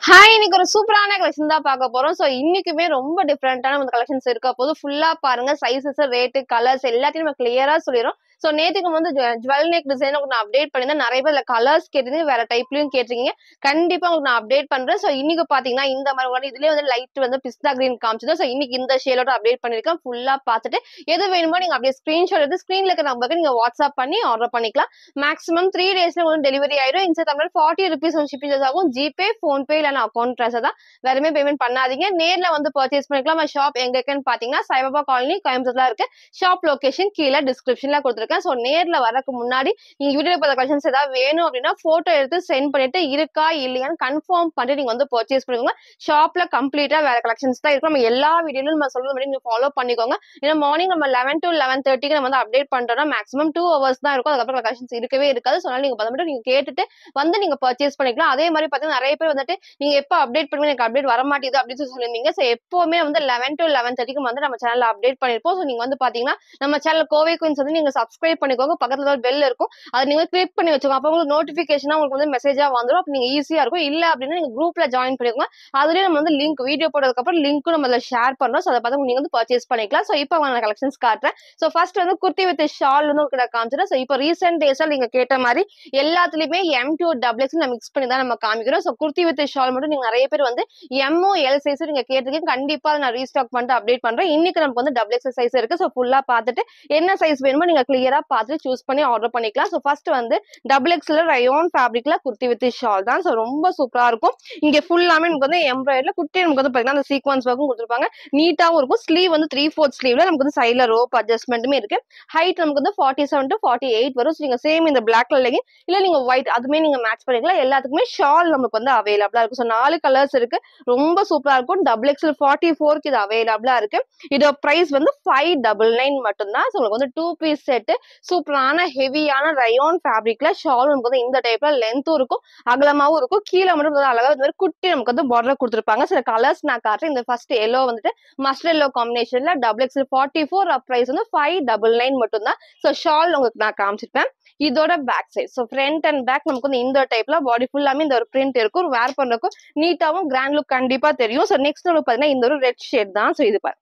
hi இன்னைக்கு ஒரு சூப்பரான கலெக்ஷன் தான் பார்க்க போறோம் ஸோ இன்னைக்குமே ரொம்ப டிஃப்ரெண்டான வந்து கலெக்ஷன்ஸ் இருக்க போது ஃபுல்லா பாருங்க சைசஸ் ரேட்டு கலர்ஸ் எல்லாத்தையும் நம்ம கிளியரா சொல்லிடுறோம் ஸோ நேத்துக்கு வந்து ஜுவல் நெக் டிசைன் நான் அப்டேட் பண்ணியிருந்தேன் நிறைய பேர் கலர்ஸ் கேட்டிருந்தீங்க வேற டைப்லயும் கேட்டிருக்கீங்க கண்டிப்பா உங்களுக்கு நான் அப்டேட் பண்றேன் ஸோ இன்னைக்கு பாத்தீங்கன்னா இந்த மாதிரி உங்களுக்கு இதுலயே வந்து லைட் வந்து பிஸ்தா கிரீன் காமிச்சது ஸோ இன்னைக்கு இந்த ஷேலோட அப்டேட் பண்ணிருக்கேன் ஃபுல்லா பார்த்துட்டு எது வேணுமோ நீங்க அப்படியே ஸ்கிரீன்ஷாட் எடுத்து ஸ்கிரீன்ல இருக்க நம்பருக்கு நீங்க வாட்ஸ்அப் பண்ணி ஆர்டர் பண்ணிக்கலாம் மேக்ஸிமம் த்ரீ டேஸ்ல உங்களுக்கு டெலிவரி ஆயிடும் இந்த தமிழ் ஃபார்ட்டி ருபீஸ் வந்து ஷிப்பிங் சார்ஜ் ஆகும் ஜிபே ஃபோன்பே இல்லைனா அக்கௌண்ட் ட்ரான்ஸ்ஃபர் தான் வேறுமே பேமெண்ட் பண்ணாதீங்க நேர்ல வந்து பர்ச்சேஸ் பண்ணிக்கலாம் ஷாப் எங்க இருக்குன்னு பாத்தீங்கன்னா சாய்பாபா காலனி கோயம்புத்தூர்ல இருக்கு ஷாப் லொகேஷன் கீழே டிஸ்கிரிப்ஷன்ல கொடுத்துருக்கேன் ஸோ நேர்ல வரக்கு முன்னாடி நீங்க வீடியோ பார்த்த கலெக்ஷன்ஸ் ஏதாவது வேணும் அப்படின்னா போட்டோ எடுத்து சென்ட் பண்ணிட்டு இருக்கா இல்லையான்னு கன்ஃபார்ம் பண்ணிட்டு நீங்க வந்து பர்ச்சேஸ் பண்ணிக்கோங்க ஷாப்ல கம்ப்ளீட்டா வேற கலெக்ஷன்ஸ் தான் இருக்கும் நம்ம எல்லா வீடியோலும் நம்ம சொல்றது மாதிரி நீங்க ஃபாலோ பண்ணிக்கோங்க ஏன்னா மார்னிங் நம்ம லெவன் டு லெவன் தேர்ட்டிக்கு நம்ம வந்து அப்டேட் பண்றோம்னா மேக்ஸிமம் டூ ஹவர்ஸ் தான் இருக்கும் அதுக்கப்புறம் கலெக்ஷன்ஸ் இருக்கவே இருக்காது ஸோ அதனால நீங்க மட்டும் நீங்க கேட்டுட்டு வந்து நீங்க பர்ச்சேஸ் பண்ணிக்கலாம் அதே மாதிரி பாத்தீங்கன்னா நிறைய பேர் வந்துட்டு நீங்க எப்போ அப்டேட் பண்ணுவீங்க எனக்கு அப்டேட் வர மாட்டேது அப்படின்னு சொல்லி சொல்லியிருந்தீங்க ஸோ எப்பவுமே வந்து லெவன் டு லெவன் தேர்ட்டிக்கு வந்து நம்ம சேனல்ல அப்டேட் பண்ணிருப்போம் ஸோ நீங்க வந்து பாத்தீங்கன்னா நம்ம சேனல் கோவை குயின்ஸ் வந்து நீங்க சப்ஸ்கிரைப் பண்ணிக்கோங்க பக்கத்துல ஒரு பெல் இருக்கும் அதை நீங்க கிளிக் பண்ணி வச்சுக்கோங்க அப்போ உங்களுக்கு நோட்டிபிகேஷனா உங்களுக்கு வந்து மெசேஜா வந்துடும் அப்போ நீங்க ஈஸியா இருக்கும் இல்ல அப்படின்னா நீங்க குரூப்ல ஜாயின் பண்ணிக்கோங்க அதுலயே நம்ம வந்து லிங்க் வீடியோ போட்டதுக்கு அப்புறம் லிங்க்கும் நம்ம அதில் ஷேர் பண்றோம் ஸோ அதை பார்த்து நீங்க வந்து பர்ச்சேஸ் பண்ணிக்கலாம் ஸோ இப்போ நான் கலெக்ஷன்ஸ் காட்டுறேன் ஸோ ஃபர்ஸ்ட் வந்து குர்த்தி வித் ஷால் வந்து உங்களுக்கு நான் காமிச்சிடும் ஸோ இப்போ ரீசெண்ட் டேஸ்ல நீங்க கேட்ட மாதிரி எல்லாத்துலயுமே M to double X mix பண்ணி தான் நம்ம காமிக்கிறோம் ஸோ குர்த்தி வித் ஷால் மட்டும் நீங்க நிறைய பேர் வந்து எம்ஓ எல் சைஸ் நீங்க கேட்டிருக்கீங்க கண்டிப்பா அதை நான் ரீஸ்டாக் பண்ணிட்டு அப்டேட் பண்றேன் இன்னைக்கு நமக்கு வந்து டபுள் எக்ஸ் சைஸ் இருக்கு ஸோ ஃபுல்லா பார்த்துட்டு என்ன சைஸ் வேணுமோ நீங்க கிளியரா பார்த்துட்டு சூஸ் பண்ணி ஆர்டர் பண்ணிக்கலாம் ஸோ ஃபர்ஸ்ட் வந்து டபுள் எக்ஸ்ல ரயோன் ஃபேப்ரிக்ல குர்த்தி வித் ஷால் தான் ஸோ ரொம்ப சூப்பரா இருக்கும் இங்க ஃபுல்லாமே நமக்கு வந்து எம்ப்ராய்டர்ல குட்டி நமக்கு வந்து பாத்தீங்கன்னா அந்த சீக்வன்ஸ் ஒர்க்கும் கொடுத்துருப்பாங்க நீட்டாவும் இருக்கும் ஸ்லீவ் வந்து த்ரீ ஃபோர்த் ஸ்லீவ்ல நமக்கு வந்து சைட்ல ரோப் அட்ஜஸ்ட்மெண்ட்டுமே இருக்கு ஹைட் நமக்கு வந்து forty seven to forty eight வரும் ஸோ நீங்க சேம் இந்த பிளாக் கலர்லயே இல்ல நீங்க ஒயிட் அதுமே நீங்க மேட்ச் பண்ணிக்கலாம் எல்லாத்துக்குமே ஷால் நமக்கு வந்து அவைலபிளா இருக்கும் ஸோ நாலு கலர்ஸ் இருக்கு ரொம்ப சூப்பரா இருக்கும் டபுள் எக்ஸ்எல் ஃபார்ட்டி ஃபோருக்கு இது அவைலபிளா இருக்கு இதோட பிரைஸ் வந்து ஃபைவ் டபுள் நைன் மட்டும்தான் ஸோ உங்களுக்கு வந்து டூ பீஸ் செட்டு சூப்பரான ஹெவியான ரயோன் ஃபேப்ரிக்ல ஷால் நமக்கு வந்து இந்த டைப்ல லென்த்தும் இருக்கும் அகலமாவும் இருக்கும் கீழே மட்டும் வந்து அழகா இந்த மாதிரி குட்டி நமக்கு வந்து பார்டர் கொடுத்துருப்பாங்க சில கலர்ஸ் நான் காட்டுறேன் இந்த ஃபர்ஸ்ட் எல்லோ வந்துட்டு மஸ்டர் எல்லோ காம்பினேஷன்ல double X forty four price வந்து ஃபைவ் டபுள் நைன் மட்டும்தான் ஸோ ஷால் உங்களுக்கு நான் காமிச்சிருப்பேன் இதோட back side so front and back நமக்கு வந்து இந்த டைப்ல பாடி ஃபுல்லாமே இந்த ஒரு பிரிண்ட் இருக்கும் வேர் பண்றதுக்கும் நீட்டாவும் கிராண்ட் லுக் கண்டிப்பா தெரியும் ஸோ நெக்ஸ்ட் நமக்கு பாத்தீங்கன்னா இந்த ஒரு ரெட் ஷேட் தான் ஸோ இது பாரு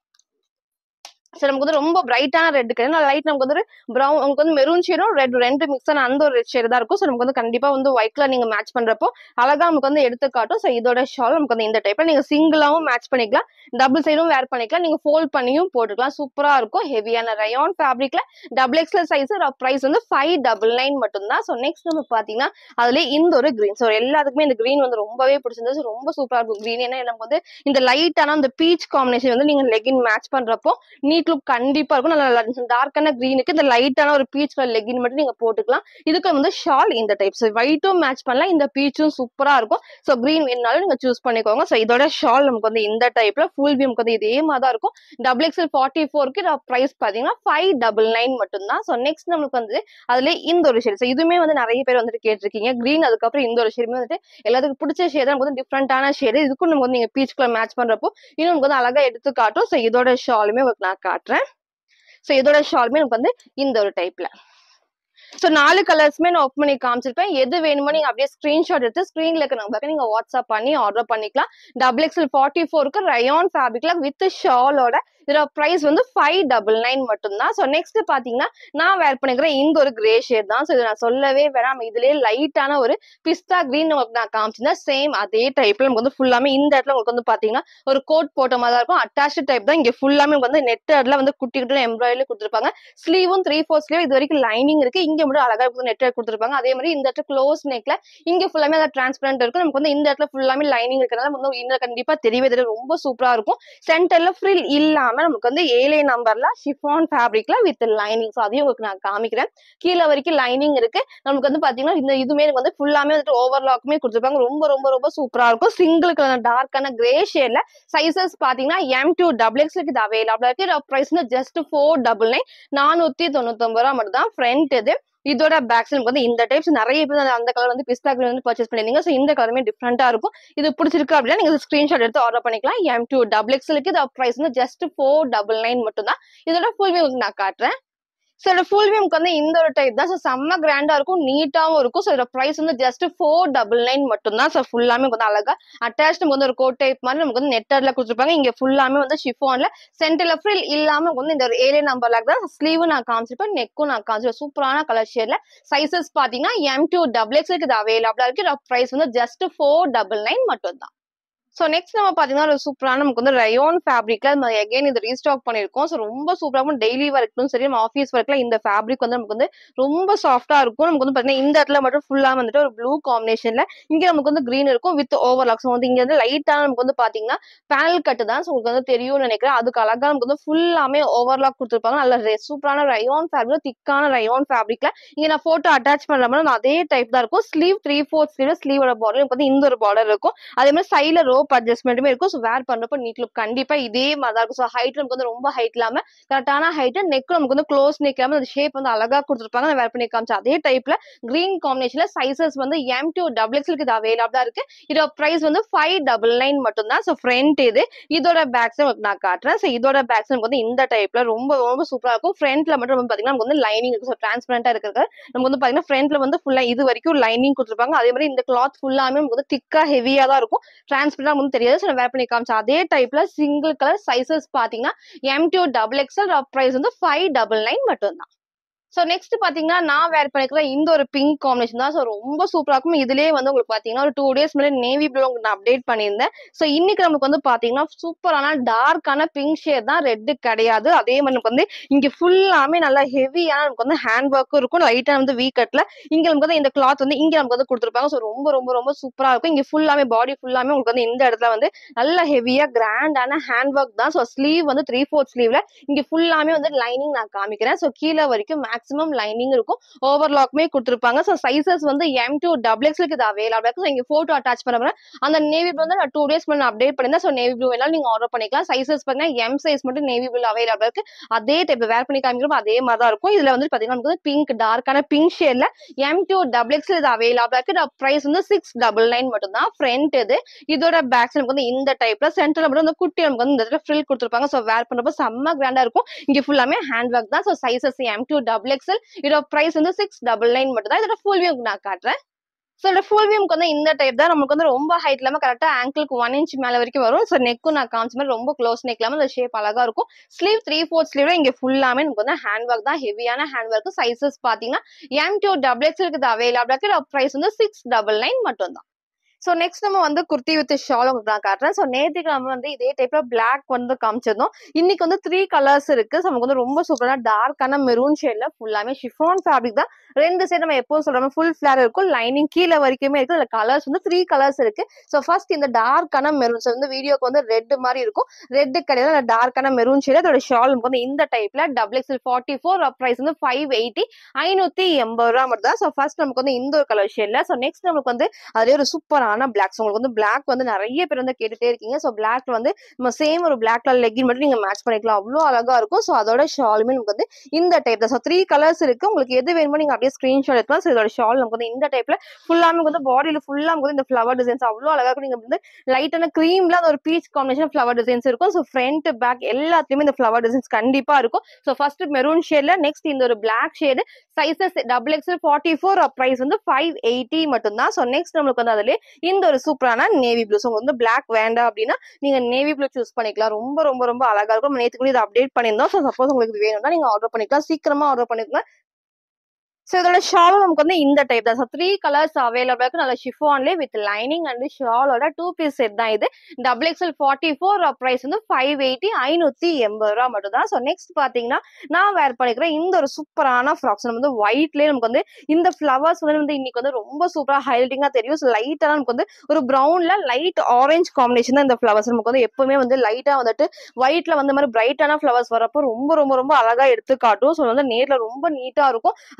ஸோ நமக்கு வந்து ரொம்ப பிரைட்டான ரெட் கிடையாது லைட் நமக்கு வந்து ப்ரௌன் உங்களுக்கு வந்து மெரூன் ஷேடும் ரெட் ரெண்டு மிக்ஸ் ஆன அந்த ஒரு ரெட் ஷேட் தான் இருக்கும் ஸோ நமக்கு வந்து கண்டிப்பா வந்து ஒயிட் கலர் நீங்க மேட்ச் பண்றப்போ அழகா நமக்கு வந்து எடுத்து காட்டும் ஸோ இதோட ஷால் நமக்கு வந்து இந்த டைப்ல நீங்க சிங்கிளாவும் மேட்ச் பண்ணிக்கலாம் டபுள் சைடும் வேர் பண்ணிக்கலாம் நீங்க ஃபோல்ட் பண்ணியும் போட்டுக்கலாம் சூப்பரா இருக்கும் ஹெவியான ரயான் ஃபேப்ரிக்ல டபுள் எக்ஸ்எல் சைஸ் ப்ரைஸ் வந்து ஃபைவ் டபுள் நைன் மட்டும்தான் ஸோ நெக்ஸ்ட் நம்ம பாத்தீங்கன்னா அதுல இந்த ஒரு கிரீன் ஸோ எல்லாத்துக்குமே இந்த கிரீன் வந்து ரொம்பவே பிடிச்சிருந்தது ரொம்ப சூப்பரா இருக்கும் கிரீன் ஏன்னா நமக்கு வந்து இந்த லைட்டான அந்த பீச் காம்பினேஷன் வந்து நீங்க லெகின் மேட்ச் பண்றப்போ நீட் லுக் கண்டிப்பா இருக்கும் நல்லா டார்க்கான கிரீனுக்கு இந்த லைட்டான ஒரு பீச் கலர் லெகின் மட்டும் நீங்க போட்டுக்கலாம் இதுக்கு வந்து ஷால் இந்த டைப் ஸோ ஒயிட்டும் மேட்ச் பண்ணலாம் இந்த பீச்சும் சூப்பரா இருக்கும் ஸோ கிரீன் வேணுனாலும் நீங்க சூஸ் பண்ணிக்கோங்க ஸோ இதோட ஷால் நமக்கு வந்து இந்த டைப்ல ஃபுல் வியூ நமக்கு வந்து இதே மாதிரி தான் இருக்கும் டபுள் எக்ஸ்எல் ஃபார்ட்டி ஃபோருக்கு ப்ரைஸ் பாத்தீங்கன்னா ஃபைவ் டபுள் நைன் மட்டும்தான் ஸோ நெக்ஸ்ட் நமக்கு வந்து அதுல இந்த ஒரு ஷேட் ஸோ இதுவுமே வந்து நிறைய பேர் வந்துட்டு கேட்டிருக்கீங்க கிரீன் அதுக்கப்புறம் இந்த ஒரு ஷேடுமே வந்துட்டு எல்லாத்துக்கும் பிடிச்ச ஷேட் நமக்கு வந்து டிஃப்ரெண்டான ஷேடு இதுக்கும் நமக்கு வந்து நீங்க பீச் கலர் மேட்ச் பண்றப்போ இன்னும் நமக்கு வந்து அழகா எடுத்து காட்டும் ஸோ இதோட ஷாலுமே உங்களுக்கு நான் காட்டுறேன் ஸோ இதோட ஷாலுமே நமக்கு வந்து இந்த ஒரு டைப்ல ஸோ நாலு கலர்ஸ்மே நான் ஒர்க் பண்ணி காமிச்சிருப்பேன் எது வேணுமோ நீங்க அப்படியே ஸ்கிரீன்ஷாட் எடுத்து ஸ்க்ரீன்ல இருக்க நம்பருக்கு நீங்க வாட்ஸ்அப் பண்ணி ஆர்டர் பண்ணிக்கலாம் டபுள் எக்ஸ்எல் ஃபார்ட்டி ஃபோருக்கு ரயான் ஃபேப்ரிக்ல வித் ஷாலோட இதோட ப்ரைஸ் வந்து ஃபைவ் டபுள் நைன் மட்டும்தான் ஸோ நெக்ஸ்ட் பாத்தீங்கன்னா நான் வேர் பண்ணிக்கிறேன் இந்த ஒரு கிரே ஷேட் தான் ஸோ இதை நான் சொல்லவே வேணாம் இதுலயே லைட்டான ஒரு பிஸ்தா கிரீன் உங்களுக்கு நான் காமிச்சிருந்தேன் சேம் அதே டைப்ல நமக்கு வந்து ஃபுல்லாமே இந்த இடத்துல உங்களுக்கு வந்து பாத்தீங்கன்னா ஒரு கோட் போட்ட மாதிரி தான் இருக்கும் அட்டாச்சு டைப் தான் இங்க ஃபுல்லாமே வந்து நெட்டர்ல வந்து குட்டி குட்டி எம்ப்ராய்டரி கொடுத்துருப்பாங்க ஸ்லீவும் த்ரீ ஃபோர் ஸ்லீவ் இது வரைக்கும் லைனிங் இருக்கு இங்க மட்டும் அழகா வந்து நெட்டர் கொடுத்துருப்பாங்க அதே மாதிரி இந்த இடத்துல க்ளோஸ் நெக்ல இங்க ஃபுல்லாமே அதை டிரான்ஸ்பரண்ட் இருக்கும் நமக்கு வந்து இந்த இடத்துல ஃபுல்லாமே லைனிங் இருக்கிறதால வந்து இன்னும் கண்டிப்பா தெரியவே தெரியும் ரொம்ப சூப்பரா இருக்கும் சென்டர்ல ஃப்ரில் இல்லாம நமக்கு வந்து ஏழே நம்பர்ல ஷிஃபான் ஃபேப்ரிக்ல வித் லைனிங் ஸோ அதையும் உங்களுக்கு நான் காமிக்கிறேன் கீழே வரைக்கும் லைனிங் இருக்கு நமக்கு வந்து பாத்தீங்கன்னா இந்த இதுமே எனக்கு வந்து ஃபுல்லாமே வந்துட்டு ஓவர்லாக்குமே கொடுத்துருப்பாங்க ரொம்ப ரொம்ப ரொம்ப சூப்பரா இருக்கும் சிங்கிள் கலர் டார்க்கான கிரே ஷேட்ல சைசஸ் பாத்தீங்கன்னா எம் டூ டபுள் எக்ஸ்க்கு இது அவைலபிளா இருக்கு price just four double nine நானூத்தி தொண்ணூத்தி ஒன்பது ரூபா மட்டும் தான் ஃப்ரண்ட் இது இதோட பேக் சைடு வந்து இந்த டைப்ஸ் நிறைய பேர் அந்த- அந்த கலர் வந்து பிஸ்தா கிரீன் வந்து பர்ச்சேஸ் பண்ணிருந்தீங்க ஸோ இந்த கலருமே டிஃப்ரெண்டா இருக்கும் இது பிடிச்சிருக்கு அப்படின்னா நீங்க ஸ்கிரீன்ஷாட் எடுத்து ஆர்டர் பண்ணிக்கலாம் எம் டூ டபுள் எக்ஸ்எலுக்கு இது ப்ரைஸ் வந்து ஜஸ்ட் ஃபோர் டபுள் நைன் மட்டும் தான் இதோட ஃபுல் வியூ நான் காட்டுறேன் ஸோ இதோட ஃபுல் வியூம்க்கு வந்து இந்த ஒரு டைப் தான் ஸோ செம்ம கிராண்டா இருக்கும் நீட்டாவும் இருக்கும் ஸோ இதோட ப்ரைஸ் வந்து ஜஸ்ட் ஃபோர் டபுள் நைன் மட்டும் தான் ஸோ ஃபுல்லாமே வந்து அழகா அட்டாச் நமக்கு வந்து ஒரு கோட் டைப் மாதிரி நமக்கு வந்து நெட்டர்ல கொடுத்துருப்பாங்க இங்க ஃபுல்லாமே வந்து ஷிஃபான்ல சென்டர்ல ஃப்ரில் இல்லாம நமக்கு வந்து இந்த ஒரு ஏரியா நம்பர் லாக் தான் ஸ்லீவும் நான் காமிச்சிருப்பேன் நெக்கும் நான் காமிச்சிருப்பேன் சூப்பரான கலர் ஷேட்ல சைசஸ் பாத்தீங்கன்னா எம் டூ டபுள் எக்ஸ் இது அவைலபிளா இருக்கு இதோட ப்ரைஸ் வந்து ஜஸ்ட் ஃபோர் டபுள் நைன் மட்டும் தான் ஸோ நெக்ஸ்ட் நம்ம பார்த்தீங்கன்னா ஒரு சூப்பரான நமக்கு வந்து ரயோன் ஃபேப்ரிக்ல நம்ம எகைன் இது ரீஸ்டாக் பண்ணியிருக்கோம் ஸோ ரொம்ப சூப்பராகவும் டெய்லி ஒர்க்கும் சரி நம்ம ஆஃபீஸ் ஒர்க்ல இந்த ஃபேப்ரிக் வந்து நமக்கு வந்து ரொம்ப சாஃப்டா இருக்கும் நமக்கு வந்து பார்த்தீங்கன்னா இந்த இடத்துல மட்டும் ஃபுல்லாக வந்துட்டு ஒரு ப்ளூ காம்பினேஷன்ல இங்க நமக்கு வந்து green இருக்கும் வித் ஓவர்லாக் ஸோ வந்து இங்க வந்து லைட்டாக நமக்கு வந்து பார்த்தீங்கன்னா பேனல் கட்டு தான் ஸோ உங்களுக்கு வந்து தெரியும்னு நினைக்கிறேன் அதுக்கு அழகா நமக்கு வந்து ஃபுல்லாமே ஓவர்லாக் கொடுத்துருப்பாங்க நல்ல சூப்பரான ரயோன் ஃபேப்ரிக் திக்கான ரயோன் ஃபேப்ரிக்ல இங்க நான் போட்டோ அட்டாச் பண்ற மாதிரி நான் அதே டைப் தான் இருக்கும் ஸ்லீவ் த்ரீ ஃபோர்த் ஸ்லீவ் ஸ்லீவோட பார்டர் எனக்கு வந்து இந்த ஒரு பார்டர் இருக்கும் அதே மாதிரி சைடில் ரோப் அட்ஜஸ்ட்மெண்ட்டுமே இருக்கும் ஸோ வேர் பண்றப்ப நீட் லுக் கண்டிப்பா இதே மாதிரி தான் இருக்கும் ஸோ ஹைட் நமக்கு வந்து ரொம்ப ஹைட் இல்லாம கரெக்டான ஹைட் நெக் நமக்கு வந்து க்ளோஸ் நெக் இல்லாம அந்த ஷேப் வந்து அழகா கொடுத்துருப்பாங்க நான் வேர் பண்ணி காமிச்சு அதே டைப்ல கிரீன் காம்பினேஷன்ல சைசஸ் வந்து எம் டூ டபுள் எக்ஸ்க்கு இது அவைலபிளா இருக்கு இதோட பிரைஸ் வந்து ஃபைவ் டபுள் நைன் மட்டும் தான் ஸோ ஃப்ரண்ட் இது இதோட பேக்ஸ் உங்களுக்கு நான் காட்டுறேன் ஸோ இதோட பேக்ஸ் நமக்கு வந்து இந்த டைப்ல ரொம்ப ரொம்ப சூப்பரா இருக்கும் ஃப்ரண்ட்ல மட்டும் வந்து பாத்தீங்கன்னா நமக்கு வந்து லைனிங் இருக்கு ஸோ டிரான்ஸ்பரண்டா இருக்கிறது நமக்கு வந்து பாத்தீங்கன்னா ஃப்ரண்ட்ல வந்து ஃபுல்லா இது வரைக்கும் லைனிங் கொடுத்துருப்பாங்க அதே மாதிரி இந்த கிளாத் ஃபுல்லாமே நமக்கு வந்து திக்கா ஹெவியா தான் இருக்கும் டிரான்ஸ்பரண்டா வந்து தெரியாது ஸோ நான் வேர் பண்ணி காமிச்சேன் அதே டைப்ல சிங்கிள் கலர் சைசஸ் பாத்தீங்கன்னா M to double XL price வந்து ஃபைவ் டபுள் நைன் மட்டும் தான் ஸோ நெக்ஸ்ட் பாத்தீங்கன்னா நான் வேர் பண்ணிக்கிற இந்த ஒரு பிங்க் காம்பினேஷன் தான் ஸோ ரொம்ப சூப்பரா இருக்கும் இதுலயே வந்து உங்களுக்கு பாத்தீங்கன்னா ஒரு டூ டேஸ் முன்னாடி நேவி ப்ளூ உங்களுக்கு நான் அப்டேட் பண்ணியிருந்தேன் ஸோ இன்னைக்கு நமக்கு வந்து பாத்தீங்கன்னா சூப்பரான டார்க்கான பிங்க் ஷேட் தான் ரெட்டு கிடையாது அதே மாதிரி நமக்கு வந்து இங்க ஃபுல்லாமே நல்லா ஹெவியான நமக்கு வந்து ஹேண்ட் ஒர்க்கும் இருக்கும் லைட்டா வந்து வீ கட்ல இங்க நமக்கு வந்து இந்த கிளாத் வந்து இங்க நமக்கு வந்து கொடுத்துருப்பாங்க ஸோ ரொம்ப ரொம்ப ரொம்ப சூப்பரா இருக்கும் இங்க ஃபுல்லாமே பாடி ஃபுல்லாமே உங்களுக்கு வந்து இந்த இடத்துல வந்து நல்ல ஹெவியா கிராண்டான ஹேண்ட் ஒர்க் தான் ஸோ ஸ்லீவ் வந்து த்ரீ ஃபோர்த் ஸ்லீவ்ல இங்க ஃபுல்லாமே வந்து லைனிங் நான் காமிக்கிறேன் ஸோ கீழே வரைக்கும் மேக்ஸிமம் லைனிங் இருக்கும் ஓவர்லாக்குமே கொடுத்துருப்பாங்க ஸோ சைசஸ் வந்து எம் டூ டபுள் எக்ஸ்க்கு இது அவைலபிள் இருக்கு ஸோ இங்க போட்டோ அட்டாச் பண்ண போறேன் அந்த நேவி ப்ளூ வந்து நான் டூ டேஸ் முன்னாடி அப்டேட் பண்ணிருந்தேன் ஸோ நேவி ப்ளூ வேணாலும் நீங்க ஆர்டர் பண்ணிக்கலாம் சைசஸ் பார்த்தீங்கன்னா எம் சைஸ் மட்டும் நேவி ப்ளூ அவைலபிள் இருக்கு அதே டைப் வேர் பண்ணி காமிக்கிறோம் அதே மாதிரி தான் இருக்கும் இதுல வந்து பாத்தீங்கன்னா நமக்கு வந்து பிங்க் டார்க்கான பிங்க் ஷேட்ல எம் டூ டபுள் எக்ஸ் இது அவைலபிள் இருக்கு ப்ரைஸ் வந்து சிக்ஸ் டபுள் நைன் மட்டும் தான் ஃப்ரண்ட் இது இதோட பேக்ஸ் நமக்கு வந்து இந்த டைப்ல சென்டர்ல மட்டும் வந்து குட்டி நமக்கு வந்து இந்த இடத்துல ஃபில் கொடுத்துருப்பாங்க ஸோ வேர் பண்றப்ப செம்ம கிராண்டா இருக்கும் இங்க ஃபுல்லாமே ஹேண்ட் ஒர்க் தான் so sizes M to double XL இதோட பிரைஸ் வந்து சிக்ஸ் டபுள் நைன் மட்டும் தான் இதோட ஃபுல் வியூ நான் காட்டுறேன் ஸோ இதோட ஃபுல் வியூக்கு வந்து இந்த டைப் தான் நமக்கு வந்து ரொம்ப ஹைட் இல்லாம கரெக்டா ஆங்கிளுக்கு ஒன் இன்ச் மேல வரைக்கும் வரும் ஸோ நெக்கும் நான் காமிச்ச மாதிரி ரொம்ப க்ளோஸ் நெக் இல்லாம அந்த ஷேப் அழகா இருக்கும் ஸ்லீவ் த்ரீ ஃபோர்த் ஸ்லீவ்ல இங்க ஃபுல்லாமே நமக்கு வந்து ஹேண்ட் ஒர்க் தான் ஹெவியான ஹேண்ட் ஒர்க் சைசஸ் பாத்தீங்கன்னா எம் டூ டபுள் எக்ஸ் இருக்குது அவைலபிளா இருக்கு பிரைஸ் வந்து சிக்ஸ் டபுள் நைன் மட்டும் தான் ஸோ நெக்ஸ்ட் நம்ம வந்து குர்த்தி வித் ஷால் உங்களுக்கு நான் காட்டுறேன் ஸோ நேற்றுக்கு நம்ம வந்து இதே டைப்ல பிளாக் வந்து காமிச்சிருந்தோம் இன்னைக்கு வந்து த்ரீ கலர்ஸ் இருக்கு ஸோ நமக்கு வந்து ரொம்ப சூப்பரான டார்க்கான மெரூன் ஷேட்ல ஃபுல்லாமே ஷிஃபான் ஃபேப்ரிக் தான் ரெண்டு சைடு நம்ம எப்பவும் சொல்ற ஃபுல் ஃபிளேர் இருக்கும் லைனிங் கீழே வரைக்குமே இருக்கு அதுல கலர்ஸ் வந்து த்ரீ கலர்ஸ் இருக்கு ஸோ ஃபர்ஸ்ட் இந்த டார்க்கான மெரூன் வந்து வீடியோக்கு வந்து ரெட் மாதிரி இருக்கும் ரெட் கிடையாது அந்த டார்க்கான மெரூன் ஷேட் அதோட ஷால் நமக்கு வந்து இந்த டைப்ல double XL forty four price வந்து ஃபைவ் எயிட்டி ஐநூத்தி எண்பது ரூபா மட்டும் தான் ஸோ ஃபர்ஸ்ட் நமக்கு வந்து இந்த ஒரு கலர் ஷேட்ல ஸோ நெக்ஸ்ட் நமக்கு வந்து அதுலேயே ஒரு சூப்பரான பிளாக் உங்களுக்கு வந்து பிளாக் வந்து நிறைய பேர் வந்து கேட்டுட்டே இருக்கீங்க ஸோ பிளாக் வந்து நம்ம சேம் ஒரு பிளாக் கலர் லெக்கின் மட்டும் நீங்க மேட்ச் பண்ணிக்கலாம் அவ்வளோ அழகா இருக்கும் ஸோ அதோட ஷாலுமே நமக்கு வந்து இந்த டைப் தான் ஸோ த்ரீ கலர்ஸ் இருக்கு உங்களுக்கு எது வேணுமோ நீங்க அப்படியே ஸ்கிரீன்ஷாட் எடுக்கலாம் ஸோ இதோட ஷால் நமக்கு வந்து இந்த டைப்ல ஃபுல்லாமே நமக்கு வந்து பாடியில ஃபுல்லா நமக்கு வந்து இந்த ஃபிளவர் டிசைன்ஸ் அவ்வளோ அழகா இருக்கும் நீங்க வந்து லைட்டான க்ரீம்ல அந்த ஒரு பீச் காம்பினேஷன் ஃபிளவர் டிசைன்ஸ் இருக்கும் ஸோ ஃப்ரண்ட் பேக் எல்லாத்துலயுமே இந்த ஃபிளவர் டிசைன்ஸ் கண்டிப்பா இருக்கும் ஸோ ஃபர்ஸ்ட் மெரூன் ஷேட்ல நெக்ஸ்ட் இந்த ஒரு black shade sizes double XL forty four price வந்து ஃபைவ் எயிட்டி மட்டும் தான் ஸோ நெக்ஸ்ட் நம்மளுக்கு வந்து அதுல இந்த ஒரு சூப்பரான நேவி ப்ளூ ஸோ வந்து பிளாக் வேண்டாம் அப்படின்னா நீங்க நேவி ப்ளூ சூஸ் பண்ணிக்கலாம் ரொம்ப ரொம்ப ரொம்ப அழகா இருக்கும் நேற்று கூட இதை அப்டேட் பண்ணியிருந்தோம் ஸோ சப்போஸ் உங்களுக்கு இது வேணும்னா நீங்க ஆர்டர் பண்ணிக்கலாம் சீக்கிரமா ஆர்டர் பண்ணிக்கோங்க ஸோ இதோட ஷால் நமக்கு வந்து இந்த டைப் தான் ஸோ த்ரீ கலர்ஸ் அவைலபிள் இருக்கு நல்ல ஷிஃபான்லேயே வித் லைனிங் அண்ட் ஷாலோட டூ பீஸ் செட் தான் இது double XL forty four price வந்து ஃபைவ் எயிட்டி ஐநூத்தி எண்பது ரூபா மட்டும் தான் ஸோ நெக்ஸ்ட் பாத்தீங்கன்னா நான் வேர் பண்ணிக்கிறேன் இந்த ஒரு சூப்பரான ஃப்ராக்ஸ் நம்ம வந்து ஒயிட்லேயே நமக்கு வந்து இந்த ஃப்ளவர்ஸ் வந்து வந்து இன்னைக்கு வந்து ரொம்ப சூப்பரா ஹைலைட்டிங்கா தெரியும் ஸோ லைட்டாக நமக்கு வந்து ஒரு ப்ரௌன்ல லைட் ஆரஞ்சு காம்பினேஷன் தான் இந்த ஃப்ளவர்ஸ் நமக்கு வந்து எப்பவுமே வந்து லைட்டா வந்துட்டு ஒயிட்ல வந்து மாதிரி பிரைட்டான ஃப்ளவர்ஸ் வரப்போ ரொம்ப ரொம்ப ரொம்ப அழகா எடுத்து காட்டும் ஸோ வந்து நேர்ல ரொம்ப நீட்டா இருக்கும் அதே மாதிரி நல்லா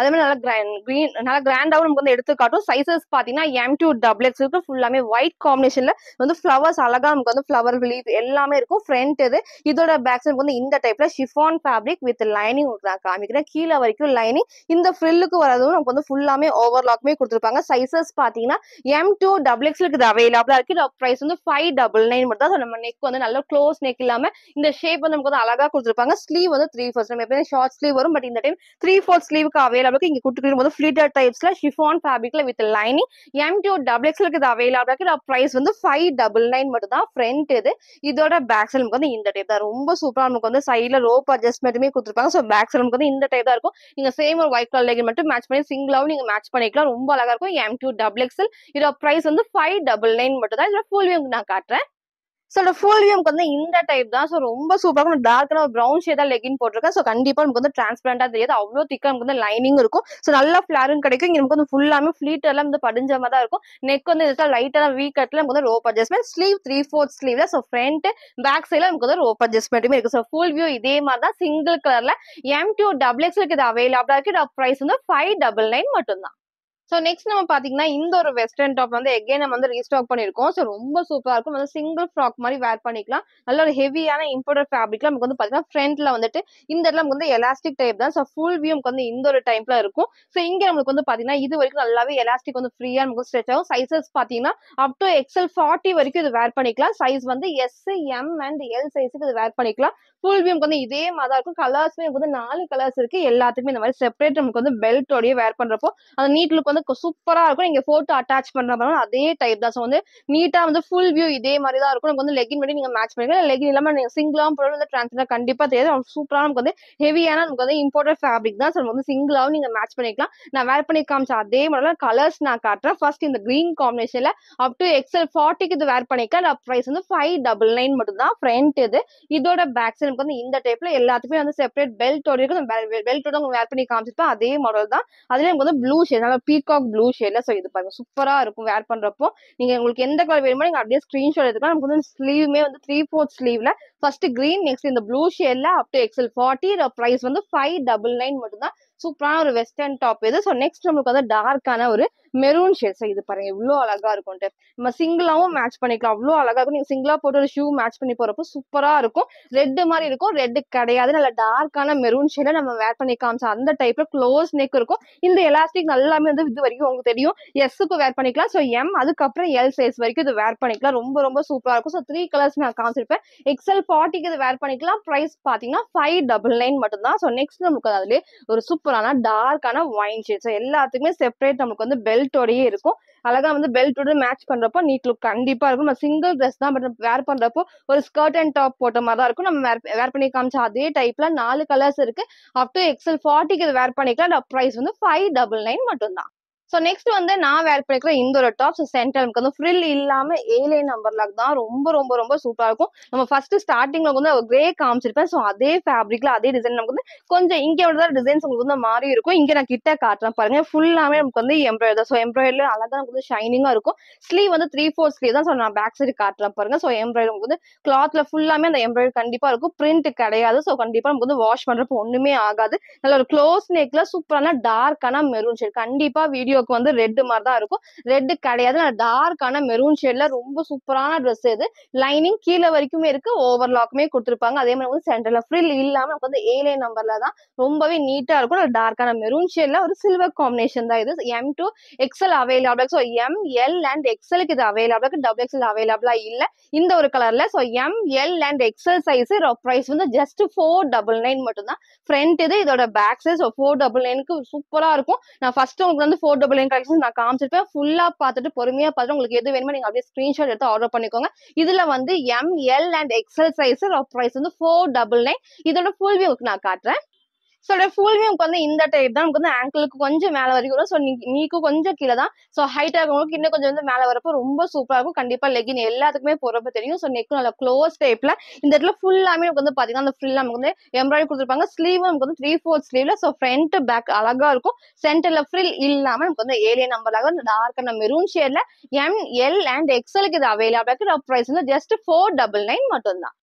கிராண்ட் கிரீன் நல்லா கிராண்டாவும் நமக்கு வந்து எடுத்து காட்டும் சைசஸ் பாத்தீங்கன்னா எம் டூ டபுள் எக்ஸ் இருக்கு ஃபுல்லாமே ஒயிட் காம்பினேஷன்ல வந்து ஃபிளவர்ஸ் அழகா நமக்கு வந்து ஃபிளவர் லீவ் எல்லாமே இருக்கும் ஃப்ரண்ட் இது இதோட பேக் சைடு வந்து இந்த டைப்ல ஷிஃபான் ஃபேப்ரிக் வித் லைனிங் நான் காமிக்கிறேன் கீழே வரைக்கும் லைனிங் இந்த ஃப்ரில்லுக்கு வரதும் நமக்கு வந்து ஃபுல்லாமே ஓவர்லாக்குமே கொடுத்துருப்பாங்க சைசஸ் பாத்தீங்கன்னா எம் டூ டபுள் எக்ஸ்லுக்கு இது அவைலபிளா இருக்கு இதோட ப்ரைஸ் வந்து ஃபைவ் டபுள் நைன் மட்டும் தான் So, நம்ம நெக் வந்து நல்ல க்ளோஸ் நெக் இல்லாம இந்த ஷேப் வந்து நமக்கு வந்து அழகா கொடுத்துருப்பாங்க ஸ்லீவ் வந்து த்ரீ ஃபோர்ஸ் நம்ம எப்பயுமே ஷார்ட் ஸ்லீவ் வரும் பட் இந்த டைம் த்ரீ ஃபோர்த் ஸ்லீவுக்கு அவைலபிள் இங்க கொடுத்துருக்கும் போது ஃபிளீட்டர் டைப்ஸ்ல ஷிஃபான் ஃபேப்ரிக்ல with lining M to double எக்ஸ்லுக்கு இது அவைலபிளா இருக்கு இதோட ப்ரைஸ் வந்து ஃபைவ் டபுள் நைன் மட்டும் தான் ஃப்ரண்ட் இது இதோட பேக் சைடு நமக்கு வந்து இந்த டைப் தான் ரொம்ப சூப்பரா நமக்கு வந்து சைட்ல ரோப் அட்ஜஸ்ட்மெண்ட்டுமே கொடுத்துருப்பாங்க ஸோ பேக் சைடு நமக்கு வந்து இந்த டைப் தான் இருக்கும் நீங்க சேம் ஒரு ஒயிட் கலர் லெகின் மட்டும் மேட்ச் பண்ணி சிங்கிளாவும் நீங்க மேட்ச் பண்ணிக்கலாம் ரொம்ப அழகா இருக்கும் எம் டூ டபுள் எக்ஸ்எல் இதோட ப்ரைஸ் வந்து ஃபைவ் டபுள் நைன் மட்டும் தான் இதோட ஃபுல் வியூ நான் காட்டுறேன் ஸோ இந்த ஃபுல் வியூக்கு வந்து இந்த டைப் தான் ஸோ ரொம்ப சூப்பராக இருக்கும் டார்க்கான ஒரு ப்ரௌன் ஷேடாக லெகின் போட்டிருக்கேன் ஸோ கண்டிப்பாக நமக்கு வந்து டிரான்ஸ்பரண்டா தெரியாது அவ்வளோ திக்கா நமக்கு வந்து லைனிங் இருக்கும் ஸோ நல்லா ஃபிளாரும் கிடைக்கும் இங்க நமக்கு வந்து ஃபுல்லாமே ஃபிளீட் எல்லாம் வந்து படிஞ்ச மாதிரி தான் இருக்கும் நெக் வந்து இதுல லைட்டான வீ கட்ல நமக்கு வந்து rope adjustment sleeve three fourth ஸ்லீவ்ல ஸோ ஃப்ரண்ட் பேக் சைடில் நமக்கு வந்து ரோப் அட்ஜஸ்ட்மெண்ட்டுமே இருக்கு ஸோ ஃபுல் வியூ இதே மாதிரி தான் சிங்கிள் கலர்ல எம் டூ டபுள் எக்ஸ்க்கு இது அவைலபிளா இருக்கு இதோட ப்ரைஸ் வந்து ஃபைவ் டபுள் நைன் மட்டும் தான் ஸோ நெக்ஸ்ட் நம்ம பாத்தீங்கன்னா இந்த ஒரு வெஸ்டர்ன் டாப் வந்து எகைன் நம்ம வந்து ரீஸ்டாக் பண்ணிருக்கோம் ஸோ ரொம்ப சூப்பரா இருக்கும் வந்து சிங்கிள் ஃப்ராக் மாதிரி வேர் பண்ணிக்கலாம் நல்ல ஒரு ஹெவியான இம்போர்ட்டட் ஃபேப்ரிக்ல நமக்கு வந்து பாத்தீங்கன்னா ஃப்ரண்ட்ல வந்துட்டு இந்த இடத்துல நமக்கு வந்து எலாஸ்டிக் டைப் தான் ஸோ ஃபுல் வியூ நமக்கு வந்து இந்த ஒரு டைப்ல இருக்கும் ஸோ இங்க நமக்கு வந்து பாத்தீங்கன்னா இது வரைக்கும் நல்லாவே எலாஸ்டிக் வந்து ஃப்ரீயா நமக்கு ஸ்ட்ரெச் ஆகும் சைசஸ் பாத்தீங்கன்னா அப் டு எக்ஸ்எல் ஃபார்ட்டி வரைக்கும் இது வேர் பண்ணிக்கலாம் சைஸ் வந்து எஸ் எம் அண்ட் எல் சைஸுக்கு இது வேர் பண்ணிக்கலாம் ஃபுல் வியூ வந்து இதே மாதிரி தான் இருக்கும் கலர்ஸ்மே நமக்கு வந்து நாலு கலர்ஸ் இருக்கு எல்லாத்துக்குமே இந்த மாதிரி செப்பரேட் நமக்கு வந்து பெல்ட்டோடய வேர் பண்றப்போ அந்த நீட் லுக் வந்து சூப்பரா இருக்கும் நீங்க போட்டோ அட்டாச் பண்ற மாதிரி அதே டைப் தான் ஸோ வந்து நீட்டா வந்து ஃபுல் வியூ இதே மாதிரி தான் இருக்கும் நமக்கு வந்து லெகின் பண்ணி நீங்க மேட்ச் பண்ணிக்கலாம் லெகின் இல்லாம நீங்க சிங்கிளாவும் போடணும் வந்து டிரான்ஸ்பர் கண்டிப்பா தெரியாது சூப்பரா நமக்கு வந்து ஹெவியான நமக்கு வந்து இம்போர்ட்டட் ஃபேப்ரிக் தான் ஸோ நம்ம வந்து சிங்கிளாவும் நீங்க மேட்ச் பண்ணிக்கலாம் நான் வேர் பண்ணி காமிச்ச அதே மாதிரி கலர்ஸ் நான் காட்டுறேன் ஃபர்ஸ்ட் இந்த கிரீன் காம்பினேஷன்ல அப் டு எக்ஸ்எல் ஃபார்ட்டிக்கு இது வேர் பண்ணிக்கலாம் ப்ரைஸ் வந்து ஃபைவ் டபுள் நைன் மட்டும் தான் ஃப்ரண்ட் இது இதோட பேக் சைடு நமக்கு வந்து இந்த டைப்ல எல்லாத்துக்குமே வந்து செப்பரேட் பெல்ட்டோட இருக்கும் பெல்ட்டோட உங்களுக்கு வேர் பண்ணி காமிச்சிருப்பேன் அதே மாடல் தான் அதுல நமக்கு வந்து ப்ளூ ஷேட் நல்லா பீகாக் ப்ளூ ஷேட்ல ஸோ இது பாருங்க சூப்பரா இருக்கும் வேர் பண்றப்போ நீங்க உங்களுக்கு எந்த கலர் வேணுமோ நீங்க அப்படியே ஸ்கிரீன்ஷாட் எடுத்துக்கலாம் நமக்கு வந்து ஸ்லீவுமே வந்து த்ரீ ஃபோர்த் ஸ்லீவ்ல ஃபர்ஸ்ட் கிரீன் நெக்ஸ்ட் இந்த ப்ளூ ஷேட்ல up to XL forty price வந்து ஃபைவ் டபுள் நைன் மட்டும் தான் சூப்பரான ஒரு வெஸ்டர்ன் டாப் இது ஸோ நெக்ஸ்ட் நம்மளுக்கு வந்து டார்க்கான ஒரு மெரூன் ஷேட் ஸோ இது பாருங்க இவ்வளோ அழகா இருக்கும்ட்டு நம்ம சிங்கிளாவும் மேட்ச் பண்ணிக்கலாம் அவ்வளோ அழகா இருக்கும் நீங்க சிங்கிளா போட்டு ஒரு ஷூ மேட்ச் பண்ணி போறப்போ சூப்பரா இருக்கும் ரெட் மாதிரி இருக்கும் ரெட் கிடையாது நல்ல டார்க்கான மெரூன் ஷேட நம்ம வேர் பண்ணி காமிச்சா அந்த டைப்ல க்ளோஸ் நெக் இருக்கும் இந்த எலாஸ்டிக் நல்லாமே வந்து இது வரைக்கும் உங்களுக்கு தெரியும் எஸ்ஸுக்கு வேர் பண்ணிக்கலாம் ஸோ எம் அதுக்கப்புறம் எல் சைஸ் வரைக்கும் இது வேர் பண்ணிக்கலாம் ரொம்ப ரொம்ப சூப்பரா இருக்கும் ஸோ த்ரீ கலர்ஸ் நான் காமிச்சிருப்பேன் எக்ஸ்எல் ஃபார்ட்டிக்கு இது வேர் பண்ணிக்கலாம் ப்ரைஸ் பாத்தீங்கன்னா ஃபைவ் டபுள் நைன் மட்டும் தான் ஸோ நெக்ஸ்ட் நமக்கு அதுலேயே ஒரு சூப்பரான டார்க்கான ஒயின் ஷேட் ஸோ எல்லாத்துக்குமே செப்பரேட் நமக்கு வந்து பெல்ட்டோடயே இருக்கும் அழகா வந்து பெல்ட்டோட மேட்ச் பண்றப்போ நீட் லுக் கண்டிப்பா இருக்கும் நம்ம சிங்கிள் ட்ரெஸ் தான் பட் வேர் பண்றப்போ ஒரு ஸ்கர்ட் அண்ட் டாப் போட்ட மாதிரி தான் இருக்கும் நம்ம வேர் வேர் பண்ணி காமிச்ச அதே டைப்ல நாலு கலர்ஸ் இருக்கு அப் டு எக்ஸ்எல் ஃபார்ட்டிக்கு இது வேர் பண்ணிக்கலாம் ப்ரைஸ் வந்து ஃபைவ் டபுள் நைன் மட்டும் தான் ஸோ நெக்ஸ்ட் வந்து நான் வேர் பண்ணிக்கிற இந்த ஒரு டாப் ஸோ சென்டர் நமக்கு வந்து ஃப்ரில் இல்லாம ஏழை நம்பர் லாக் தான் ரொம்ப ரொம்ப ரொம்ப சூப்பரா இருக்கும் நம்ம ஃபர்ஸ்ட் ஸ்டார்டிங்ல வந்து கிரே காமிச்சிருப்பேன் ஸோ அதே ஃபேப்ரிக்ல அதே டிசைன் நமக்கு வந்து கொஞ்சம் இங்க வந்து டிசைன்ஸ் உங்களுக்கு வந்து மாறி இருக்கும் இங்க நான் கிட்ட காட்டுறேன் பாருங்க ஃபுல்லாமே நமக்கு வந்து எம்ப்ராய்டர் ஸோ எம்ப்ராய்டர் அழகா நமக்கு வந்து ஷைனிங்கா இருக்கும் ஸ்லீவ் வந்து த்ரீ ஃபோர் ஸ்லீவ் தான் ஸோ நான் பேக் சைடு காட்டுறேன் பாருங்க ஸோ எம்ப்ராய்டர் நமக்கு வந்து கிளாத்ல ஃபுல்லாமே அந்த எம்ப்ராய்டர் கண்டிப்பா இருக்கும் பிரிண்ட் கிடையாது ஸோ கண்டிப்பா நமக்கு வந்து வாஷ் பண்றப்போ ஒண்ணுமே ஆகாது நல்ல ஒரு க்ளோஸ் நெக்ல சூப்பரான டார்க்கான மெரூன் ஷேட் கண்டிப்பா வீடியோக்கு வந்து ரெட் மாதிரி தான் இருக்கும் ரெட் கிடையாது டார்க்கான மெரூன் ஷேட்ல ரொம்ப சூப்பரான ட்ரெஸ் இது லைனிங் கீழே வரைக்குமே இருக்கு ஓவர்லாக்குமே கொடுத்துருப்பாங்க அதே மாதிரி வந்து சென்டர்ல ஃப்ரில் இல்லாம நமக்கு வந்து ஏழை நம்பர்ல தான் ரொம்பவே நீட்டா இருக்கும் டார்க்கான மெரூன் ஷேட்ல ஒரு சில்வர் காம்பினேஷன் தான் இது M to XL available so M L and எக்ஸ்எலுக்கு இது அவைலபிள் இருக்கு டபுள் எக்ஸ்எல் அவைலபிளா இல்ல இந்த ஒரு கலர்ல so M L and XL size price வந்து ஜஸ்ட் ஃபோர் டபுள் நைன் மட்டும் தான் ஃப்ரண்ட் இது இதோட பேக் சைஸ் ஃபோர் டபுள் நைனுக்கு சூப்பரா இருக்கும் நான் ஃபர்ஸ்ட் உங்களுக்கு வந்து ஃபோர் டபுள் நைன் கலெக்ஷன் நான் காமிச்சிருப்பேன் ஃபுல்லா பார்த்துட்டு பொறுமையா பார்த்துட்டு உங்களுக்கு எது வேணுமோ நீங்க அப்படியே ஸ்கிரீன்ஷாட் எடுத்து ஆர்டர் பண்ணிக்கோங்க இதுல வந்து M L and XL size price வந்து ஃபோர் டபுள் நைன் இதோட ஃபுல் வியூக்கு நான் காட்டுறேன் ஸோ ஃபுல் வியூக்கு வந்து இந்த டைப் தான் நமக்கு வந்து ஆங்கிளுக்கு கொஞ்சம் மேலே வரைக்கும் வரும் ஸோ நீக்கும் கொஞ்சம் கீழே தான் ஸோ ஹைட் ஆகிறவங்களுக்கு இன்னும் கொஞ்சம் வந்து மேலே வரப்போ ரொம்ப சூப்பராக இருக்கும் கண்டிப்பா லெகின் எல்லாத்துக்குமே போறப்ப தெரியும் ஸோ நெக் நல்லா க்ளோஸ் டைப்ல இந்த இடத்துல ஃபுல்லாமே நமக்கு வந்து பாத்தீங்கன்னா அந்த ஃபுல் நமக்கு வந்து எம்ப்ராய்டரி கொடுத்துருப்பாங்க ஸ்லீவ் நமக்கு வந்து த்ரீ ஃபோர்த் ஸ்லீவ்ல ஸோ ஃப்ரண்ட் பேக் அழகா இருக்கும் சென்டர்ல ஃப்ரில் இல்லாம நமக்கு வந்து ஏலியன் நம்பர்லாக வந்து டார்க்கான மெரூன் ஷேட்ல எம் எல் அண்ட் எக்ஸலுக்கு இது அவைலபிள் இருக்கு ப்ரைஸ் வந்து ஜஸ்ட் ஃபோர் டபுள் நைன் மட்டும் தான்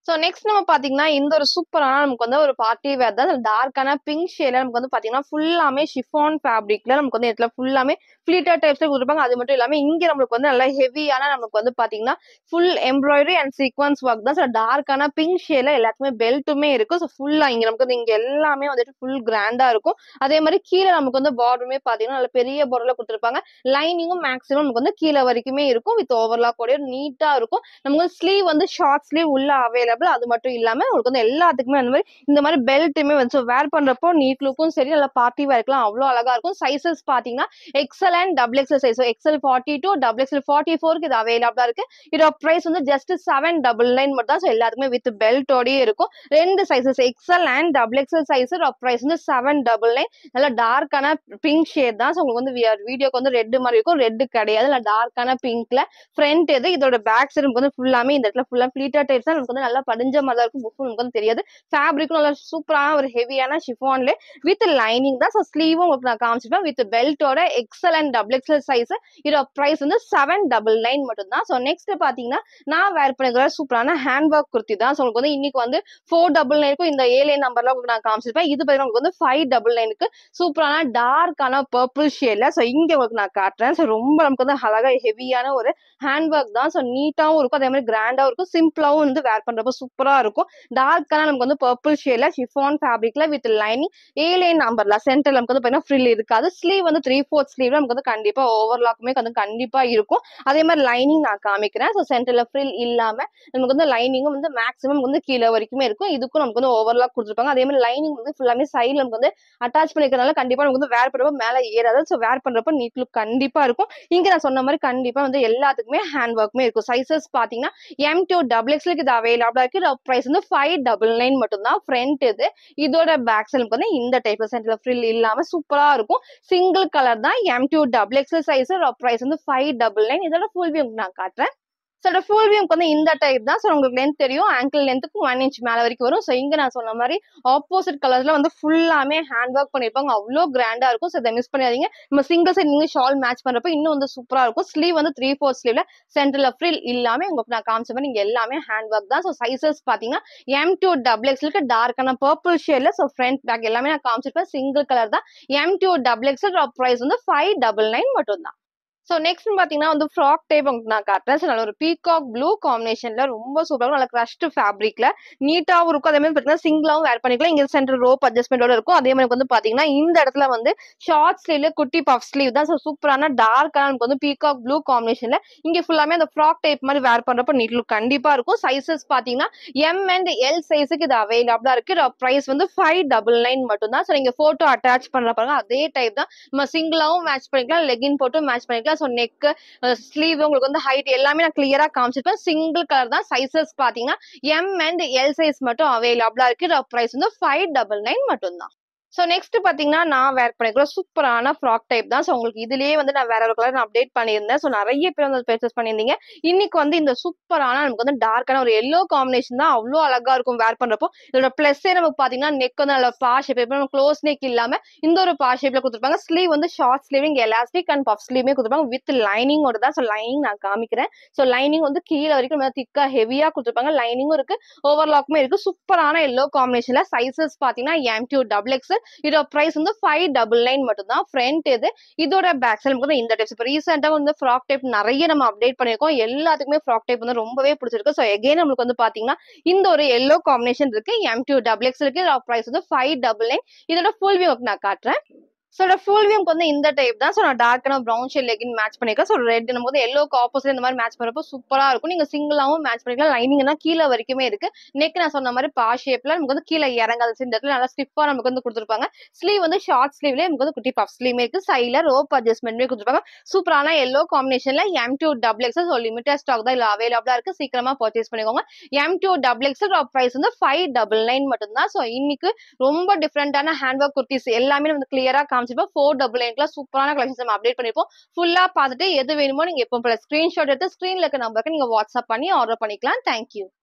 ஸோ நெக்ஸ்ட் நம்ம பாத்தீங்கன்னா இந்த ஒரு சூப்பரான நமக்கு வந்து ஒரு பார்ட்டி வேர் தான் டார்க்கான பிங்க் ஷேட்ல நமக்கு வந்து பாத்தீங்கன்னா ஃபுல்லாமே ஷிஃபான் ஃபேப்ரிக்ல நமக்கு வந்து இடத்துல ஃபுல்லாமே ஃபிளீட்டர் டைப்ஸ்ல கொடுத்துருப்பாங்க அது மட்டும் இல்லாம இங்க நம்மளுக்கு வந்து நல்லா ஹெவியான நமக்கு வந்து பாத்தீங்கன்னா full embroidery and sequins work தான் ஸோ டார்க்கான பிங்க் ஷேட்ல எல்லாத்துக்குமே பெல்ட்டுமே இருக்கும் ஸோ ஃபுல்லா இங்க நமக்கு வந்து இங்க எல்லாமே வந்துட்டு ஃபுல் கிராண்டா இருக்கும் அதே மாதிரி கீழே நமக்கு வந்து பார்டருமே பாத்தீங்கன்னா நல்ல பெரிய பார்டர்ல கொடுத்துருப்பாங்க லைனிங்கும் மேக்ஸிமம் நமக்கு வந்து கீழே வரைக்குமே இருக்கும் வித் ஓவர்லாக் கூட நீட்டா இருக்கும் நமக்கு ஸ்லீவ் வந்து ஷார்ட் ஸ்லீவ் உள்ள அவைலபிள் அது மட்டும் இல்லாம உங்களுக்கு வந்து எல்லாத்துக்குமே அந்த மாதிரி இந்த மாதிரி பெல்ட்டுமே வந்து வேர் பண்றப்போ நீட் லுக்கும் சரி நல்லா பார்ட்டி வேர்க்கெல்லாம் அவ்வளோ அழகா இருக்கும் சைசஸ் பாத்தீங்கன்னா XL and double XL size XL forty two double XL forty ஃபோருக்கு இது அவைலபிளா இருக்கு இதோட பிரைஸ் வந்து ஜஸ்ட் செவன் டபுள் நைன் மட்டும் தான் ஸோ எல்லாத்துக்குமே வித் பெல்ட்டோடயே இருக்கும் ரெண்டு sizes XL and double XL size price வந்து செவன் டபுள் நைன் நல்லா டார்க்கான பிங்க் ஷேட் தான் ஸோ உங்களுக்கு வந்து வீடியோக்கு வந்து ரெட் மாதிரி இருக்கும் ரெட் கிடையாது நல்லா டார்க்கான பிங்க்ல ஃப்ரண்ட் இது இதோட பேக் சைடு நமக்கு வந்து ஃபுல்லாமே இந்த இடத்துல ஃபுல்லா ஃபிளீட்டர் டைப்ஸ் தான் நமக்கு வந்து நல்லா படிஞ்ச மாதிரி தான் இருக்கும் புக் நமக்கு வந்து தெரியாது ஃபேப்ரிக்கும் நல்லா சூப்பரான ஒரு ஹெவியான ஷிஃபான்ல வித் லைனிங் தான் ஸோ ஸ்லீவும் உங்களுக்கு நான் காமிச்சிருப்பேன் வித் பெல்ட்டோட XL and double XL size இதோட ப்ரைஸ் வந்து செவன் டபுள் நைன் மட்டும் தான் ஸோ நெக்ஸ்ட் பாத்தீங்கன்னா நான் வேர் பண்ணிக்கிற சூப்பரான ஹேண்ட் ஒர்க் குர்த்தி தான் ஸோ உங்களுக்கு வந்து இன்னைக்கு வந்து ஃபோர் டபுள் நைனுக்கும் இந்த ஏழை நம்பர்ல உங்களுக்கு நான் காமிச்சிருப்பேன் இது பார்த்தீங்கன்னா உங்களுக்கு வந்து ஃபைவ் டபுள் நைனுக்கு சூப்பரான டார்க்கான பர்பிள் ஷேட்ல ஸோ இங்க உங்களுக்கு நான் காட்டுறேன் ஸோ ரொம்ப நமக்கு வந்து அழகா ஹெவியான ஒரு ஹேண்ட் ஒர்க் தான் ஸோ நீட்டாவும் இருக்கும் அதே மாதிரி கிராண்டாவும் இருக்கும் சிம்பிளாவும் வந்து வேர் பண்றப்ப சூப்பரா இருக்கும் டார்க்கான நமக்கு வந்து பர்பிள் ஷேட்ல ஷிஃபான் ஃபேப்ரிக்ல வித் லைனிங் ஏழை நம்பர்ல சென்டர்ல நமக்கு வந்து பாத்தீங்கன்னா ஃப்ரில் இருக்காது ஸ்லீவ் வந்து த்ரீ ஃபோர்த் ஸ்லீவ்ல நமக்கு வந்து கண்டிப்பா ஓவர்லாக்குமே வந்து கண்டிப்பா இருக்கும் அதே மாதிரி லைனிங் நான் காமிக்கிறேன் ஸோ சென்டர்ல ஃப்ரில் இல்லாம நமக்கு வந்து லைனிங்கும் வந்து மேக்ஸிமம் வந்து கீழே வரைக்குமே இருக்கும் இதுக்கும் நமக்கு வந்து ஓவர்லாக் கொடுத்துருப்பாங்க அதே மாதிரி லைனிங் வந்து ஃபுல்லாமே சைடில் நமக்கு வந்து அட்டாச் பண்ணிக்கிறதுனால கண்டிப்பா நமக்கு வந்து வேர் பண்றப்ப மேலே ஏறாது ஸோ வேர் பண்றப்ப நீட் லுக் கண்டிப்பா இருக்கும் இங்க நான் சொன்ன மாதிரி கண்டிப்பா வந்து எல்லாத்துக்குமே ஹேண்ட் ஒர்க்குமே இருக்கும் சைசஸ் பாத்தீங்கன்னா எம் டூ டபுள் எக்ஸ்லுக்கு இது அவைலபிளா இருக்கு ப்ரைஸ் வந்து ஃபைவ் டபுள் நைன் மட்டும் தான் ஃப்ரண்ட் இது இதோட பேக் சைடுக்கு வந்து இந்த டைப் சென்டர்ல ஃப்ரில் இல்லாம சூப்பரா இருக்கும் சிங்கிள் கலர் தான் M to double XL size price வந்து ஃபைவ் டபுள் நைன் இதோட ஃபுல் வியூ நான் காட்டுறேன் ஸோ ஃபுல் வியூக்கு வந்து இந்த டைப் தான் ஸோ உங்களுக்கு லென்த் தெரியும் ஆங்கிள் லென்த்துக்கு ஒன் இன்ச் மேலே வரைக்கும் வரும் ஸோ இங்கே நான் சொன்ன மாதிரி ஆப்போசிட் கலர்ஸ்ல வந்து ஃபுல்லாமே ஹேண்ட் ஒர்க் பண்ணியிருப்பாங்க அவ்வளோ கிராண்டா இருக்கும் ஸோ இதை மிஸ் பண்ணிடாதீங்க நம்ம சிங்கிள் சைட் நீங்கள் ஷால் மேட்ச் பண்றப்ப இன்னும் வந்து சூப்பரா இருக்கும் ஸ்லீவ் வந்து த்ரீ ஃபோர் ஸ்லீவ்ல சென்டர்ல ஃப்ரில் இல்லாம உங்களுக்கு நான் காமிச்ச மாதிரி நீங்க எல்லாமே ஹேண்ட் ஒர்க் தான் ஸோ சைசஸ் பாத்தீங்கன்னா எம் டூ டபுள் எக்ஸ்லுக்கு டார்க்கான பர்பிள் ஷேட்ல ஸோ ஃப்ரண்ட் பேக் எல்லாமே நான் காமிச்சிருப்பேன் சிங்கிள் கலர் தான் M to double XL price வந்து ஃபைவ் டபுள் நைன் மட்டும் தான் ஸோ நெக்ஸ்ட் பாத்தீங்கன்னா வந்து ஃப்ராக் டைப் உங்களுக்கு நான் காட்டுறேன் ஸோ நல்ல ஒரு பீகாக் ப்ளூ காம்பினேஷன்ல ரொம்ப சூப்பராக நல்ல க்ரஷ்டு ஃபேப்ரிக்ல நீட்டாகவும் இருக்கும் அதே மாதிரி பார்த்தீங்கன்னா சிங்கிளாகவும் வேர் பண்ணிக்கலாம் இங்கே சென்டர் ரோப் அட்ஜஸ்ட்மெண்டோட இருக்கும் அதே மாதிரி வந்து பாத்தீங்கன்னா இந்த இடத்துல வந்து ஷார்ட் ஸ்லீவ்ல குட்டி பஃப் ஸ்லீவ் தான் ஸோ சூப்பரான டார்க்கான நமக்கு வந்து பீகாக் ப்ளூ காம்பினேஷன்ல இங்க ஃபுல்லாமே அந்த ஃப்ராக் டைப் மாதிரி வேர் பண்றப்ப நீட் லுக் கண்டிப்பா இருக்கும் சைசஸ் பாத்தீங்கன்னா எம் அண்ட் எல் சைஸுக்கு இது அவைலபிளா இருக்கு ப்ரைஸ் வந்து ஃபைவ் டபுள் நைன் மட்டும் தான் ஸோ நீங்க போட்டோ அட்டாச் பண்ண பாருங்க அதே டைப் தான் நம்ம சிங்கிளாவும் மேட்ச் பண்ணிக்கலாம் லெகின் போட்டு மேட்ச் பண்ணிக்கலாம் ஸோ நெக் ஸ்லீவ் உங்களுக்கு வந்து ஹைட் எல்லாமே நான் கிளியரா காமிச்சிருப்பேன் சிங்கிள் கலர் தான் சைசஸ் பாத்தீங்கன்னா எம் அண்ட் எல் சைஸ் மட்டும் அவைலபிளா இருக்கு ப்ரைஸ் வந்து ஃபைவ் டபுள் நைன் மட்டும் தான் ஸோ நெக்ஸ்ட் பாத்தீங்கன்னா நான் வேர் பண்ணிக்கிற சூப்பரான ஃப்ராக் டைப் தான் ஸோ உங்களுக்கு இதுலயே வந்து நான் வேற ஒரு கலர் நான் அப்டேட் பண்ணியிருந்தேன் ஸோ நிறைய பேர் வந்து பர்ச்சேஸ் பண்ணியிருந்தீங்க இன்னைக்கு வந்து இந்த சூப்பரான நமக்கு வந்து டார்க்கான ஒரு எல்லோ காம்பினேஷன் தான் அவ்வளோ அழகா இருக்கும் வேர் பண்றப்போ இதோட பிளஸ்ஸே நமக்கு பாத்தீங்கன்னா நெக் வந்து நல்ல பா ஷேப் இப்போ க்ளோஸ் நெக் இல்லாம இந்த ஒரு பா ஷேப்ல கொடுத்துருப்பாங்க ஸ்லீவ் வந்து ஷார்ட் ஸ்லீவ் இங்க எலாஸ்டிக் அண்ட் பஃப் ஸ்லீவுமே கொடுத்துருப்பாங்க வித் லைனிங்கோட தான் ஸோ லைனிங் நான் காமிக்கிறேன் ஸோ லைனிங் வந்து கீழே வரைக்கும் திக்கா ஹெவியா கொடுத்துருப்பாங்க லைனிங்கும் இருக்கு ஓவர்லாக்குமே இருக்கு சூப்பரான எல்லோ காம்பினேஷன்ல சைசஸ் பாத்தீங்கன்னா எம் டூ டபுள் எக்ஸ் இதோட பிரைஸ் வந்து ஃபைவ் டபுள் நைன் மட்டும் தான் ஃப்ரண்ட் இது இதோட பேக் சைடு நமக்கு வந்து இந்த டைப்ஸ் இப்போ ரீசெண்டாக வந்து ஃப்ராக் டைப் நிறைய நம்ம அப்டேட் பண்ணியிருக்கோம் எல்லாத்துக்குமே ஃப்ராக் டைப் வந்து ரொம்பவே பிடிச்சிருக்கு ஸோ எகைன் நம்மளுக்கு வந்து பாத்தீங்கன்னா இந்த ஒரு எல்லோ காம்பினேஷன் இருக்கு எம் டூ டபுள் எக்ஸ் இருக்கு ப்ரைஸ் வந்து ஃபைவ் டபுள் நைன் இதோட ஃபுல் வியூ நான் காட்டுறேன் ஸோ ஃபுல் வியூக்கு வந்து இந்த டைப் தான் ஸோ நான் டார்க்கான ப்ரௌன் ஷேட் லெகின் மேட்ச் பண்ணிருக்கேன் ஸோ ரெட் நம்ம வந்து எல்லோக்கு ஆப்போசிட் இந்த மாதிரி மேட்ச் பண்ணுறப்போ சூப்பராக இருக்கும் நீங்கள் சிங்கிளாகவும் மேட்ச் பண்ணிக்கலாம் லைனிங் தான் கீழே வரைக்குமே இருக்கு நெக் நான் சொன்ன மாதிரி பா ஷேப்ல நமக்கு வந்து கீழே இறங்காது இந்த இடத்துல நல்லா ஸ்டிஃபாக நமக்கு வந்து கொடுத்துருப்பாங்க ஸ்லீவ் வந்து ஷார்ட் ஸ்லீவ்ல நமக்கு வந்து குட்டி பஃப் ஸ்லீவ் இருக்கு சைடில் ரோப் அட்ஜஸ்ட்மெண்ட்மே கொடுத்துருப்பாங்க சூப்பரான எல்லோ காம்பினேஷன்ல M to double X so limited stock தான் இல்லை அவைலபிளா இருக்கு சீக்கிரமா பர்ச்சேஸ் பண்ணிக்கோங்க M to double X price வந்து ஃபைவ் டபுள் நைன் மட்டும்தான் ஸோ இன்னைக்கு ரொம்ப டிஃப்ரெண்டான ஹேண்ட் ஒர்க் குர்த்திஸ் எல்லாமே வந்து கிளியரா காமிச்சிருப்போம் ஃபோர் டபுள் நைன்க்குலாம் சூப்பரான கலெக்ஷன்ஸ் நம்ம அப்டேட் பண்ணிருப்போம் ஃபுல்லா பார்த்துட்டு எது வேணுமோ நீங்க எப்போ ஸ்கிரீன்ஷாட் எடுத்து ஸ்கிரீன்ல இருக்க நம்பருக்கு நீங்க வாட்ஸ்அப் பண்ணி ஆர்டர் பண்ணிக்கலாம் தேங்க்யூ